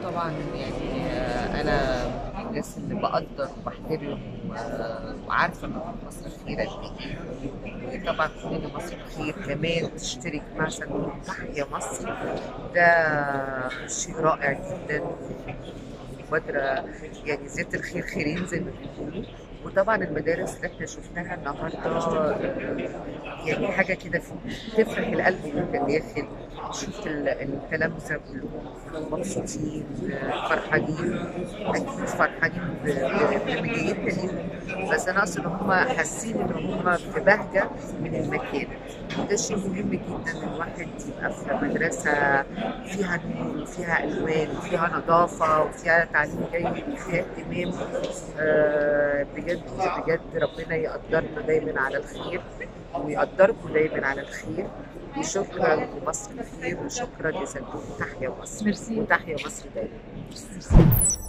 طبعا يعني آه، انا من الناس اللي بقدر وبحترم و- وعارفه ان مصر خير قد ايه وطبعا كلنا مصر خير كمان تشترك مع صندوق تحيا مصر ده شيء رائع جدا مبادرة يعني زيادة الخير خيرين زي ما بيقولوا وطبعا المدارس اللي احنا شفناها النهارده آه، يعني حاجة كده تفرح القلب من الداخل شفت ال- التلامذة كلهم مبسوطين آه، فرحانين أكيد فرحانين ب- ب- بمجيتنا ليهم بس أنا أقصد إن هم حاسين إن هم في بهجة من المكان وده شيء مهم جدا إن الواحد يبقى في مدرسة فيها نور وفيها ألوان وفيها نظافة وفيها تعليم جيد وفيها اهتمام آه، بجد بجد ربنا يقدرنا دايما على الخير ويقدركم دايما على الخير وشكرا لمصر الخير وشكرا لصندوق تحيا مصر ميرسي وتحيا مصر دايما ميرسي